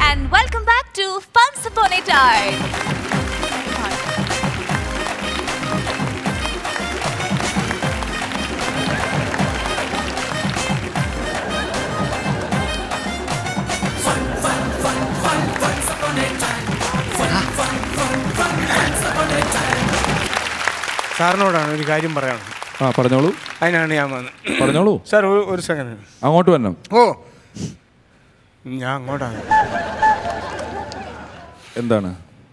and welcome back to Once Upon a Time. സാറിനോടാണ് ഒരു കാര്യം പറയാനുള്ളത് ആ പറഞ്ഞോളൂ അതിനാണ് ഞാൻ വന്നത് പറഞ്ഞോളൂ സാർ ഒരു- ഒരു സെക്കൻഡ് അങ്ങോട്ട് വരണം ഓ ഞാൻ അങ്ങോട്ടാണ് എന്താണ്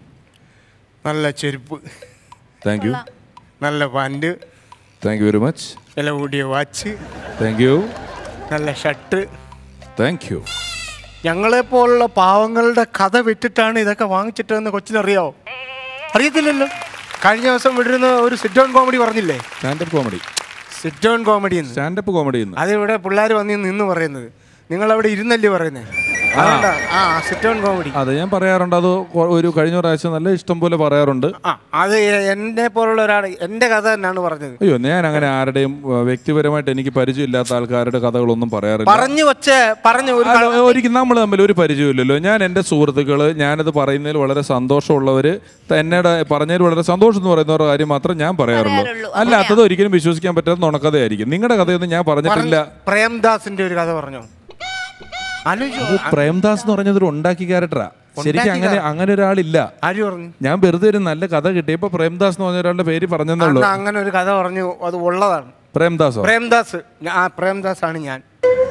നല്ല ചെരുപ്പ് താങ്ക് യു നല്ല pant thank you very much വില കൂടിയ വാച്ച് താങ്ക് യു നല്ല ഷർട്ട് താങ്ക് യു ഞങ്ങളെ പോലുള്ള പാവങ്ങളുടെ കഥ വിട്ടിട്ടാണ് ഇതൊക്കെ വാങ്ങിച്ചിട്ടതെന്ന് കൊച്ചിനറിയാവോ അറിയത്തില്ലല്ലോ കഴിഞ്ഞ ദിവസം വിട്ടിരുന്ന ഒരു സിറ്റ് ഡൗൺ കോമഡി പറഞ്ഞില്ലേ stand up comedy sit down comedy എന്ന് സ്റ്റാൻഡപ്പ് കോമഡി എന്ന് അതിവിടെ പിള്ളേർ വന്ന് നിന്ന് പറയുന്നത് നിങ്ങൾ അവിടെ ഇരുന്നല്ലേ പറയുന്നത് അതുകൊണ്ടാ ആ സിറ്റ് ഡൗൺ കോമഡി അതെ ഞാൻ പറയാറുണ്ട് അത് കൊ- ഒരു കഴിഞ്ഞ പ്രാവശ്യം നല്ല ഇഷ്ടം പോലെ പറയാറുണ്ട് ആ അത് എന്നെ പോലുള്ള ഒരാൾ എൻ്റെ കഥ തന്നെയാണ് പറഞ്ഞത് അയ്യോ ഞാൻ അങ്ങനെ ആരുടെയും ഏ, വ്യക്തിപരമായിട്ട് എനിക്ക് പരിചയമില്ലാത്ത ആൾക്കാരുടെ കഥകളൊന്നും പറയാറില്ല പറഞ്ഞു വച്ച പറഞ്ഞ ഒരു അല്ല, ഒരിക്കലും നമ്മൾ തമ്മിൽ ഒരു പരിചയമില്ലല്ലോ ഞാൻ എൻ്റെ സുഹൃത്തുക്കള് ഞാനത് പറയുന്നതിൽ വളരെ സന്തോഷമുള്ളവര് എന്നോട് പറഞ്ഞതിൽ വളരെ സന്തോഷം എന്ന് പറയുന്ന ഒരു കാര്യം മാത്രം ഞാൻ പറയാറുള്ളൂ പറയാറുള്ളൂ. അല്ലാത്തത് ഒരിക്കലും വിശ്വസിക്കാൻ പറ്റാത്ത നുണക്കഥയായിരിക്കും നിങ്ങളുടെ കഥയൊന്നും ഞാൻ പറഞ്ഞിട്ടില്ല പ്രേംദാസിന്റെ ഒരു കഥ പറഞ്ഞോ ആലോചിച്ചോ പ്രേംദാസ് എന്ന് പറഞ്ഞത് ഒരു ഉണ്ടാക്കി ക്യാരക്ടറാ ശരിക്കും അങ്ങനെ അങ്ങനെ ഒരാളില്ല ആര് പറഞ്ഞു ഞാൻ വെറുതെ ഒരു നല്ല കഥ കിട്ടിയപ്പോ പ്രേംദാസ് എന്ന് പറഞ്ഞ ഒരാളുടെ പേര് പറഞ്ഞെന്നുള്ളൂ അന്ന് അങ്ങനെ ഒരു കഥ പറഞ്ഞു അത് ഉള്ളതാണ് പ്രേംദാസോ പ്രേംദാസ് ഞാ- ആ പ്രേംദാസ് ആണ് ഞാൻ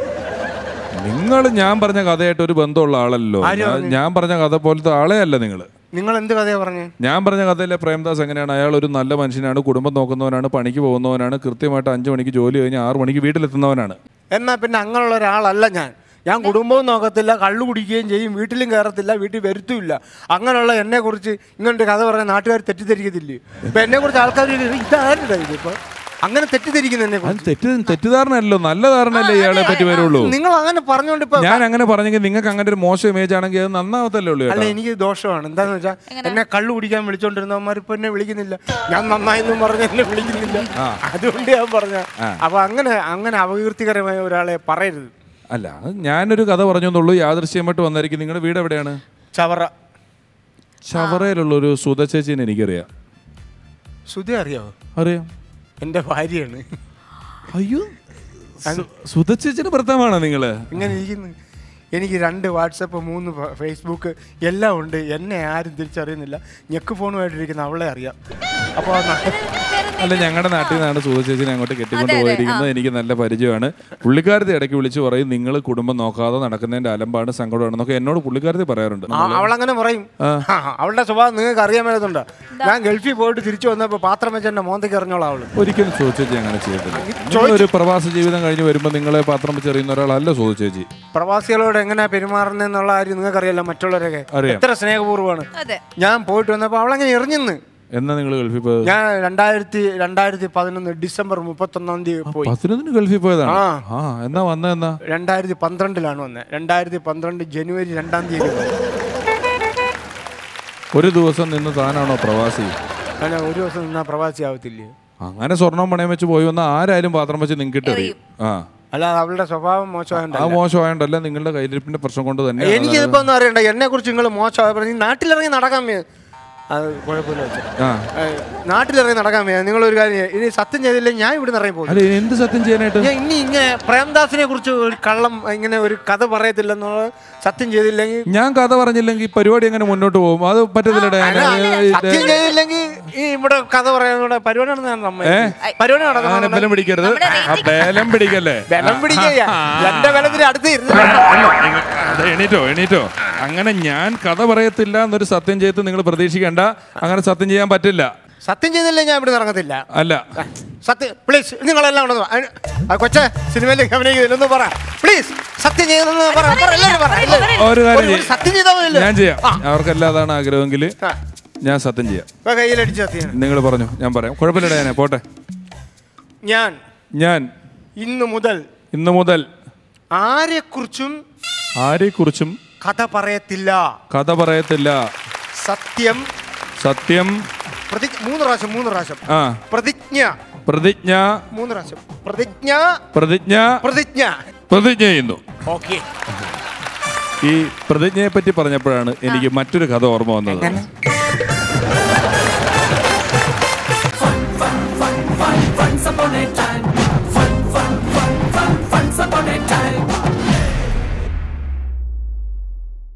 നിങ്ങൾ ഞാൻ പറഞ്ഞ കഥയായിട്ട് ഒരു ബന്ധമുള്ള ആളല്ലോ ആര് ഞാൻ- പറഞ്ഞു? ഞാൻ പറഞ്ഞ കഥ പോലത്തെ ആളെ അല്ല നിങ്ങൾ നിങ്ങൾ എന്ത് കഥയാ പറഞ്ഞു ഞാൻ പറഞ്ഞ കഥയിലെ പ്രേംദാസ് എങ്ങനെയാണ് അയാൾ ഒരു നല്ല മനുഷ്യനാണ് കുടുംബം നോക്കുന്നവനാണ് പണിക്ക് പോകുന്നവനാണ് കൃത്യമായിട്ട് അഞ്ചു മണിക്ക് ജോലി കഴിഞ്ഞ് ആറു മണിക്ക് വീട്ടിലെത്തുന്നവനാണ് എന്നാ പിന്നെ അങ്ങനെയുള്ള ഒരാളല്ല ഞാൻ ഞാൻ കുടുംബവും നോക്കത്തില്ല കള്ളു കുടിക്കുകയും ചെയ്യും വീട്ടിലും കയറത്തില്ല വീട്ടിൽ വരുത്തുമില്ല അങ്ങനെയുള്ള എന്നെ കുറിച്ച് ഇങ്ങനൊരു കഥ പറഞ്ഞ നാട്ടുകാർ തെറ്റിദ്ധരിക്കത്തില്ലേ ഇപ്പൊ എന്നെ കുറിച്ച് ആൾക്കാർ ഇതാരുടെ ഇതിപ്പോ അങ്ങനെ തെറ്റിദ്ധരിക്കുന്നു എന്നെ അത് തെറ്റ് തെറ്റിദ്ധാരണയല്ലോ നല്ല ധാരണയല്ലേ ഇയാളെ പറ്റി വരുള്ളൂ നിങ്ങൾ അങ്ങനെ പറഞ്ഞുകൊണ്ട് ഇപ്പൊ ഞാൻ അങ്ങനെ പറഞ്ഞെങ്കിൽ നിങ്ങൾക്ക് അങ്ങനെ ഒരു മോശം ഇമേജ് ആണെങ്കിൽ അത് നന്നാവത്തല്ലേ ഉള്ളൂ അല്ല ചേട്ടാ എനിക്ക് ദോഷമാണ് എന്താന്ന് വെച്ചാൽ എന്നെ കള്ളു കുടിക്കാൻ വിളിച്ചോണ്ടിരുന്നവന്മാർ ഇപ്പൊ എന്നെ വിളിക്കുന്നില്ല ഞാൻ നന്നായെന്നും പറഞ്ഞ് എന്നെ വിളിക്കുന്നില്ല അതുകൊണ്ട് ഞാൻ പറഞ്ഞ അപ്പൊ അങ്ങനെ അങ്ങനെ അപകീർത്തികരമായ ഒരാളെ പറയരുത് അല്ല അത് ഞാനൊരു കഥ പറഞ്ഞു എന്നുള്ളൂ യാദൃശ്യമായിട്ട് വന്നായിരിക്കും നിങ്ങളുടെ വീട് എവിടെയാണ് ചവറ ചവറയിലുള്ള ഒരു സുധ ചേച്ചീനെ എനിക്കറിയാം സുധി അറിയാവോ അറിയാം എന്റെ ഭാര്യയാണ് അയ്യോ സു- സുധ ചേച്ചിയുടെ ഭർത്താവാണോ നിങ്ങള് ഇങ്ങനെ ഇരിക്കുന്നു എനിക്ക് രണ്ട് വാട്സപ്പ് മൂന്ന് ഫ- ഫേസ്ബുക്ക് എല്ലാം ഉണ്ട് എന്നെ ആരും തിരിച്ചറിയുന്നില്ല ഞെക്ക് ഫോണുമായിട്ടിരിക്കുന്ന അവളെ അറിയാം അപ്പോൾ അല്ല ഞങ്ങളുടെ നാട്ടിൽ നിന്നാണ് സുധ ചേച്ചിനെ അങ്ങോട്ട് കെട്ടിക്കൊണ്ട് പോയിരിക്കുന്നത് എനിക്ക് നല്ല പരിചയമാണ് പുള്ളിക്കാരത്തെ ഇടയ്ക്ക് വിളിച്ച് പറയും നിങ്ങൾ കുടുംബം നോക്കാതെ നടക്കുന്നതിന്റെ അലമ്പാണ് സങ്കടമാണെന്നൊക്കെ എന്നോട് പുള്ളിക്കാരത്തെ പറയാറുണ്ട് അവളങ്ങനെ പറയും ആ, അവളുടെ സ്വഭാവം നിങ്ങൾക്ക് അറിയാൻ മേലത്തുണ്ട് ഞാൻ ഗൾഫിൽ പോയിട്ട് തിരിച്ചു വന്നപ്പോൾ പാത്രം വെച്ച് എന്നെ മോന്തയ്ക്ക് എറിഞ്ഞോളാം അവള് ഒരിക്കലും സുധ ചേച്ചി അങ്ങനെ ചെയ്യത്തില്ല നിങ്ങളൊരു പ്രവാസ ജീവിതം കഴിഞ്ഞ് വരുമ്പോൾ നിങ്ങളെ പാത്രം വെച്ചെറിയുന്ന ഒരാളല്ല സുധ ചേച്ചി പ്രവാസികളോട് എങ്ങനെയാ പെരുമാറുന്നതെന്നുള്ള കാര്യം നിങ്ങൾക്കറിയാലോ മറ്റുള്ളവരൊക്കെ അറിയാം. എത്ര സ്നേഹപൂർവ്വമാണ് അതെ ഞാൻ പോയിട്ട് വന്നപ്പോൾ അവളങ്ങനെ എറിഞ്ഞെന്ന് എന്നാ നിങ്ങൾ ഗൾഫിൽ പോയത് ഞാൻ രണ്ടായിരത്തി രണ്ടായിരത്തി പതിനൊന്ന് ഡിസംബർ മുപ്പത്തൊന്നാം തീയതി പോയി പതിനൊന്നിന് ഗൾഫിൽ പോയതാണ് ആ. ആ എന്നാ വന്ന എന്നാ രണ്ടായിരത്തി പന്ത്രണ്ടിലാണ് വന്നത് രണ്ടായിരത്തി പന്ത്രണ്ട് ജനുവരി രണ്ടാം തീയതി വന്നത്. ഒരു ദിവസം നിന്ന് താനാണോ പ്രവാസി അങ്ങനെ ഒരു ദിവസം നിന്നാ പ്രവാസി ആവത്തില്ലേ അങ്ങനെ സ്വർണം പണയം വെച്ച് പോയി വന്ന ആരായാലും പാത്രം വെച്ച് നിങ്ങൾക്ക് എറിയും ആ അല്ലാതെ അവളുടെ സ്വഭാവം ആ മോശമായതുകൊണ്ടല്ല. മോശമായോണ്ടല്ല നിങ്ങളുടെ കയ്യിരിപ്പിന്റെ പ്രശ്നം കൊണ്ട് തന്നെ എനിക്കിതിപ്പോ ഒന്നും അറിയണ്ട എന്നെ കുറിച്ച് നിങ്ങൾ മോശമായ പറഞ്ഞു നാട്ടിലിറങ്ങി നടക്കാൻ വേ അത് കുഴപ്പമില്ല വെച്ചാ. ആ ഏ, നാട്ടിലിറങ്ങി നടക്കാൻ വേ നിങ്ങളൊരു കാര്യം ചെയ്യ്. ഇനി സത്യം ചെയ്തില്ലെങ്കിൽ ഞാൻ ഇവിടെ ഇറങ്ങി പോകും അല്ല എന്ത് സത്യം ചെയ്യാനായിട്ട് ഞാൻ ഇനി ഇങ്ങനെ പ്രേംദാസിനെ കുറിച്ച് ഒരു കള്ളം ഇങ്ങനെ ഒരു കഥ പറയത്തില്ലെന്നുള്ള സത്യം ചെയ്തില്ലെങ്കിൽ ഞാൻ കഥ പറഞ്ഞില്ലെങ്കിൽ പരിപാടി എങ്ങനെ മുന്നോട്ട് പോകും അത് പറ്റത്തില്ലടേ സത്യം ചെയ്തില്ലെങ്കിൽ ഈ ഇവിടെ കഥ പറയാൻ കൂടെ പരിപാടി നടന്ന പരിപാടി അങ്ങനെ നടക്കുന്ന ബലം പിടിക്കരുത് നമ്മുടെ ആ ബലം പിടിക്കല്ലേ ബലം പിടിക്കുക എന്റെ ബലത്തിന് അടുത്ത് ഇരുന്ന് അതെ എണീറ്റോ എണീറ്റോ അങ്ങനെ ഞാൻ കഥ പറയത്തില്ല എന്നൊരു സത്യം ചെയ്ത് നിങ്ങൾ പ്രതീക്ഷിക്കേണ്ട അങ്ങനെ സത്യം ചെയ്യാൻ പറ്റില്ല സത്യം ചെയ്തില്ലേ ഞാൻ ഇവിടെ ഇറങ്ങത്തില്ല അല്ല സത്യം പ്ലീസ് നിങ്ങളെല്ലാം ഉണ്ടെന്ന് പറ. ആ കൊച്ചെ സിനിമയിലേക്ക് അഭിനയിക്കുന്നില്ലെന്ന് പറ പ്ലീസ് സത്യം ചെയ്തെന്ന് പറ പറ, എല്ലാവരും പറ, എല്ലാവരും. ഒരു കാര്യം ഒരു- ഒരു ചെയ്യ്. സത്യം ചെയ്താൽ മതിയല്ലോ ഞാൻ ചെയ്യാം അവർക്കെല്ലാം അതാണ് ആഗ്രഹമെങ്കിൽ ആ, ഞാൻ സത്യം ചെയ്യാം ഇപ്പൊ കയ്യിലടിച്ച് സത്യം നിങ്ങൾ പറഞ്ഞു ഞാൻ പറയാം കുഴപ്പമില്ലടേ ഞാനേ പോട്ടെ ഞാൻ ഞാൻ ഇന്നു മുതൽ ഇന്നു മുതൽ ആരെക്കുറിച്ചും ആരെക്കുറിച്ചും കഥ പറയത്തില്ല കഥ പറയത്തില്ല സത്യം സത്യം പ്രതി മൂന്ന് പ്രാവശ്യം മൂന്ന് പ്രാവശ്യം ആ പ്രതിജ്ഞ പ്രതിജ്ഞ മൂന്ന് പ്രാവശ്യം പ്രതിജ്ഞ പ്രതിജ്ഞ പ്രതിജ്ഞ പ്രതിജ്ഞ ചെയ്യുന്നു ഓക്കെ ഈ പ്രതിജ്ഞയെ പറ്റി പറഞ്ഞപ്പോഴാണ് എനിക്ക് മറ്റൊരു കഥ ഓർമ്മ വന്നത്